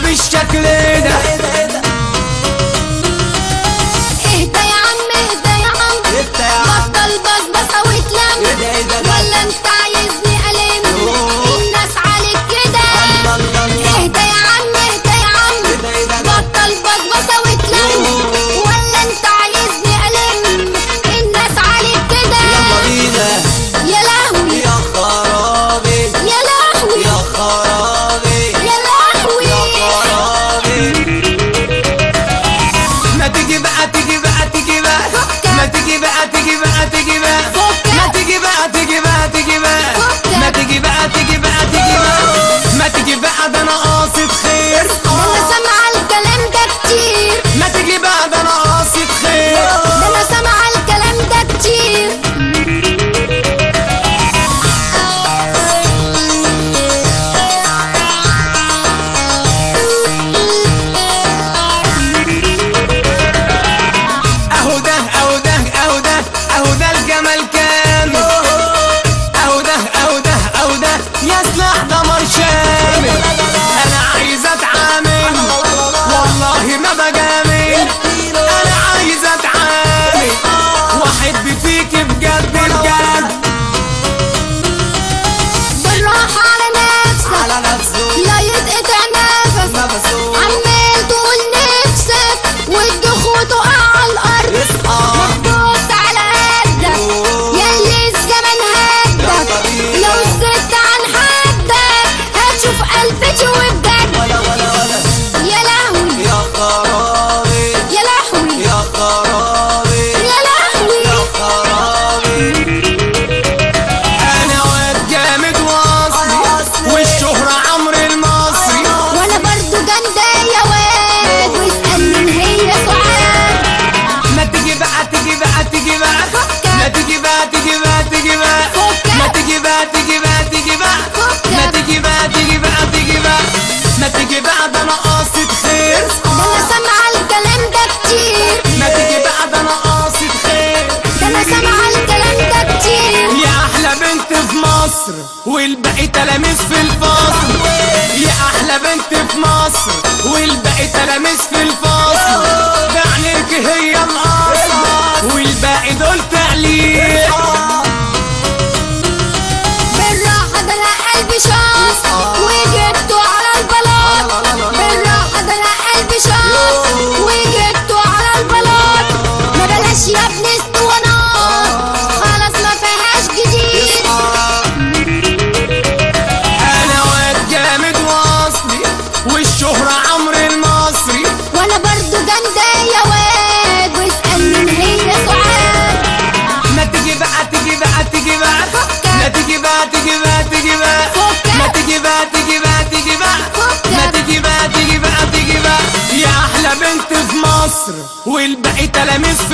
بالشكل ده اهدى يا عم اهدى يا عم انت يا عم بطل بصبصة وتلم ايه ده ايه ده ده ولا انت عايزني الم أوه. الناس عليك كده الله الله الله اهدى يا عم اهدى يا عم ايه ده ايه ده ده بطل بصبصة وتلم أوه. ولا انت عايزني الم الناس عليك كده يلا بينا يا لهوي يا خرابي يا لهوي يا خرابي يا لهوي يا خرابي ما تيجي بقى تيجي بقى تيجي بقى ما تيجي بقى تيجي بقى تيجي بقى ما تيجي بقى تيجي بقى تيجي بقى ما تيجي بقى تيجي بقى تيجي بقى ما تيجي بقى ده انا قاصد خير ده انا سامعة الكلام ده كتير ما تيجي بقى ده انا قاصد خير ده انا سامعة الكلام ده كتير اهو ده اهو ده اهو ده اهو ده الجمال كامل اهو ده اهو ده اهو ده يا سلاح دمر شامل انا عايز اتعامل والله ما بجامل انا عايز اتعامل واحب فيك بجد بجد بالراحة على نفسك نفسه لا يتقطع نفسك نفسه عمال تقول نفسك والدخ وتقع على الارض اصحى بص على قدك ياللي الزمن هدك لو زدت عن حدك هتشوف قلب جوا بجد ولا ولا ولا يا لهوي يا خرابي يا لهوي يا خرابي يا لهوي خرابي انا واد جامد واصلي والشهرة عمرو المصري وانا برضو جامدة يا واد واسألني ان هي سعاد ما تيجي بقى تيجي بقى تيجي بقى ما تيجي بقى تيجي بقى تيجي بقى ما تيجي بقى تيجي بقى تيجي بقى ما تيجي بقى تيجي بقى تيجي بقى ما تيجي بقى ده انا قاصد خير ده انا سامعة الكلام ده كتير ما تيجي بقى ده انا قاصد خير ده انا سامعة الكلام ده كتير يا احلى بنت في مصر والباقي تلاميذ في الفصل يا احلى بنت في مصر والباقي تلاميذ في الفصل بعينيك هي الاصل والباقي دول تقليد بالراحة ده انا قلبي شاط وجبته على البلاط بالراحة ده انا قلبي شاط وجبته على البلاط ما بلاش يا ابني اسطوانات خلاص ما فيهاش جديد انا واد جامد واصلي والشهرة عمرو المصري وانا برضو جامدة يا واد واسألني ان هي سعاد ما تيجي بقى تيجي بقى تيجي بقى ما تيجي بقى تيجي بقى تيجي بقى ما تيجي بقى تيجي بقى تيجي بقى ما تيجي بقى تيجي بقى تيجي بقى يا احلى بنت في مصر والباقي تلاميذ في